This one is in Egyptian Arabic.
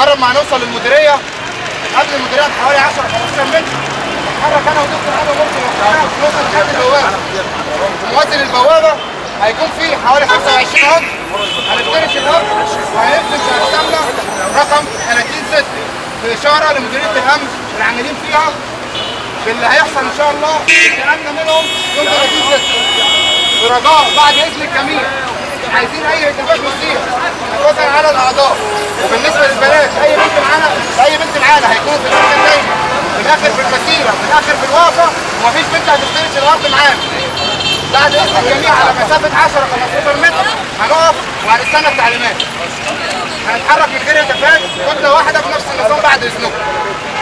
هنقرب ما هنوصل للمديريه قبل المديريه بحوالي 10 15 متر هتحرك انا ودكتور ابو ممكن نوصل لحد البوابه موازي للبوابه هيكون في حوالي 25 هج هنفترش الهج وهنفتش هنستملى رقم 30 6 في اشاره لمديريه الامن العاملين فيها باللي هيحصل ان شاء الله انتقالنا منهم يوم 30 6 برجاء بعد اذن الجميع مش عايزين اي التفات مثير نتوزع على الاعضاء وبالنسبه للبنات اي بنت معانا اي بنت معانا هيكونوا في المكان دايما في الاخر في المسيره في الاخر في الوقفه ومفيش بنت هتفترش الارض معانا بعد اذن الجميع على مسافه 10 15 متر هنقف وهنستنى التعليمات هنتحرك من غير هتافات كتله واحده بنفس النظام بعد اذنكم